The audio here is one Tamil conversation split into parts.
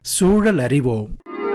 சூழல் அறிவோம்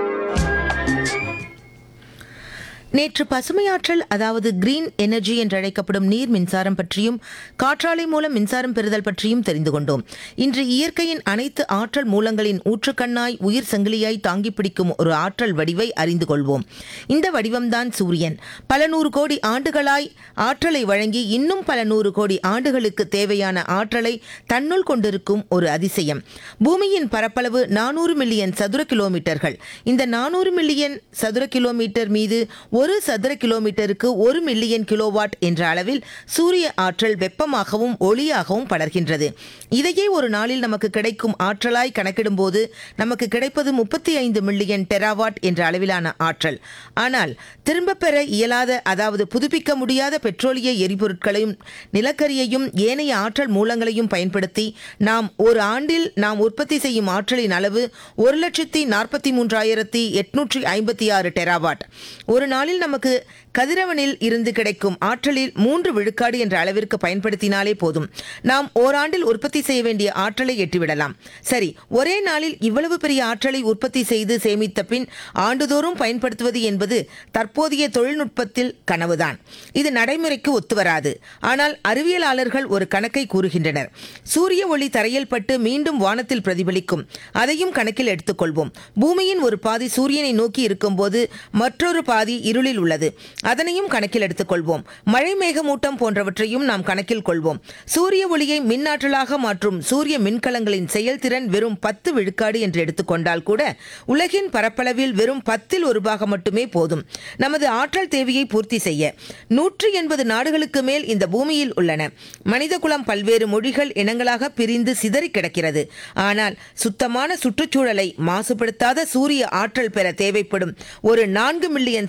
நேற்று பசுமையாற்றல் அதாவது கிரீன் எனர்ஜி என்று அழைக்கப்படும் நீர் மின்சாரம் பற்றியும் காற்றாலை மூலம் மின்சாரம் பெறுதல் பற்றியும் தெரிந்து கொண்டோம் இன்று இயற்கையின் அனைத்து ஆற்றல் மூலங்களின் ஊற்றுக்கண்ணாய் உயிர் சங்கிலியாய் தாங்கி பிடிக்கும் ஒரு ஆற்றல் வடிவை அறிந்து கொள்வோம் இந்த வடிவம்தான் சூரியன் பல நூறு கோடி ஆண்டுகளாய் ஆற்றலை வழங்கி இன்னும் பல நூறு கோடி ஆண்டுகளுக்கு தேவையான ஆற்றலை தன்னுள் கொண்டிருக்கும் ஒரு அதிசயம் பூமியின் பரப்பளவு நானூறு மில்லியன் சதுர கிலோமீட்டர்கள் இந்த நானூறு மில்லியன் சதுர கிலோமீட்டர் மீது ஒரு சதுர கிலோமீட்டருக்கு ஒரு மில்லியன் கிலோவாட் என்ற அளவில் சூரிய ஆற்றல் வெப்பமாகவும் ஒளியாகவும் படர்கின்றது இதையே ஒரு நாளில் நமக்கு கிடைக்கும் ஆற்றலாய் கணக்கிடும்போது நமக்கு கிடைப்பது முப்பத்தி ஐந்து மில்லியன் டெராவாட் என்ற அளவிலான ஆற்றல் ஆனால் திரும்ப பெற இயலாத அதாவது புதுப்பிக்க முடியாத பெட்ரோலிய எரிபொருட்களையும் நிலக்கரியையும் ஏனைய ஆற்றல் மூலங்களையும் பயன்படுத்தி நாம் ஒரு ஆண்டில் நாம் உற்பத்தி செய்யும் ஆற்றலின் அளவு ஒரு லட்சத்தி நாற்பத்தி மூன்றாயிரத்தி எட்நூற்றி ஐம்பத்தி ஆறு டெராவாட் ஒரு நாளில் நமக்கு கதிரவனில் இருந்து கிடைக்கும் ஆற்றலில் மூன்று விழுக்காடு என்ற அளவிற்கு பயன்படுத்தினாலே போதும் நாம் ஓராண்டில் உற்பத்தி செய்ய வேண்டிய ஆற்றலை எட்டிவிடலாம் சரி ஒரே நாளில் இவ்வளவு பெரிய ஆற்றலை உற்பத்தி செய்து சேமித்த பின் ஆண்டுதோறும் பயன்படுத்துவது என்பது தற்போதைய தொழில்நுட்பத்தில் கனவுதான் இது நடைமுறைக்கு ஒத்துவராது ஆனால் அறிவியலாளர்கள் ஒரு கணக்கை கூறுகின்றனர் சூரிய ஒளி தரையில் பட்டு மீண்டும் வானத்தில் பிரதிபலிக்கும் அதையும் கணக்கில் எடுத்துக்கொள்வோம் பூமியின் ஒரு பாதி சூரியனை நோக்கி இருக்கும்போது மற்றொரு பாதி இருளில் உள்ளது அதனையும் கணக்கில் எடுத்துக்கொள்வோம் மழை மேகமூட்டம் போன்றவற்றையும் நாம் கணக்கில் கொள்வோம் சூரிய ஒளியை மின்னாற்றலாக மாற்றும் சூரிய மின்கலங்களின் செயல்திறன் வெறும் பத்து விழுக்காடு என்று எடுத்துக்கொண்டால் கூட உலகின் பரப்பளவில் வெறும் பத்தில் ஒரு பாகம் மட்டுமே போதும் நமது ஆற்றல் தேவையை பூர்த்தி செய்ய நூற்றி எண்பது நாடுகளுக்கு மேல் இந்த பூமியில் உள்ளன மனிதகுலம் பல்வேறு மொழிகள் இனங்களாக பிரிந்து சிதறி கிடக்கிறது ஆனால் சுத்தமான சுற்றுச்சூழலை மாசுபடுத்தாத சூரிய ஆற்றல் பெற தேவைப்படும் ஒரு நான்கு மில்லியன்